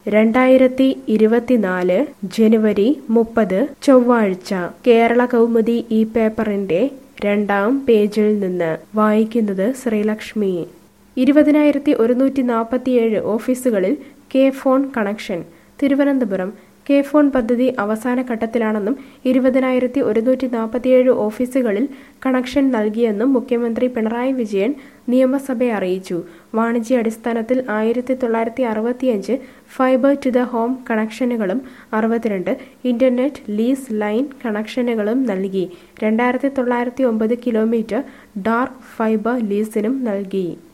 രണ്ടായിരത്തി ഇരുപത്തിനാല് ജനുവരി മുപ്പത് ചൊവ്വാഴ്ച കേരള കൗമുദി ഈ പേപ്പറിന്റെ രണ്ടാം പേജിൽ നിന്ന് വായിക്കുന്നത് ശ്രീലക്ഷ്മി ഇരുപതിനായിരത്തി ഒരുന്നൂറ്റി നാൽപ്പത്തിയേഴ് ഓഫീസുകളിൽ K phone connection Thiruvananthapuram K phone പദ്ധതി അവസാന ഘട്ടത്തിലാണെന്നും ഇരുപതിനായിരത്തി ഒരുന്നൂറ്റി നാൽപ്പത്തിയേഴ് ഓഫീസുകളിൽ കണക്ഷൻ നൽകിയെന്നും മുഖ്യമന്ത്രി പിണറായി വിജയൻ നിയമസഭയെ അറിയിച്ചു വാണിജ്യാടിസ്ഥാനത്തിൽ ആയിരത്തി തൊള്ളായിരത്തി അറുപത്തിയഞ്ച് ഫൈബർ ടു ദ ഹോം കണക്ഷനുകളും അറുപത്തിരണ്ട് ഇന്റർനെറ്റ് ലീസ് ലൈൻ കണക്ഷനുകളും നൽകി രണ്ടായിരത്തി തൊള്ളായിരത്തി ഒമ്പത് കിലോമീറ്റർ ഡാർക്ക് ഫൈബർ ലീസിനും നൽകി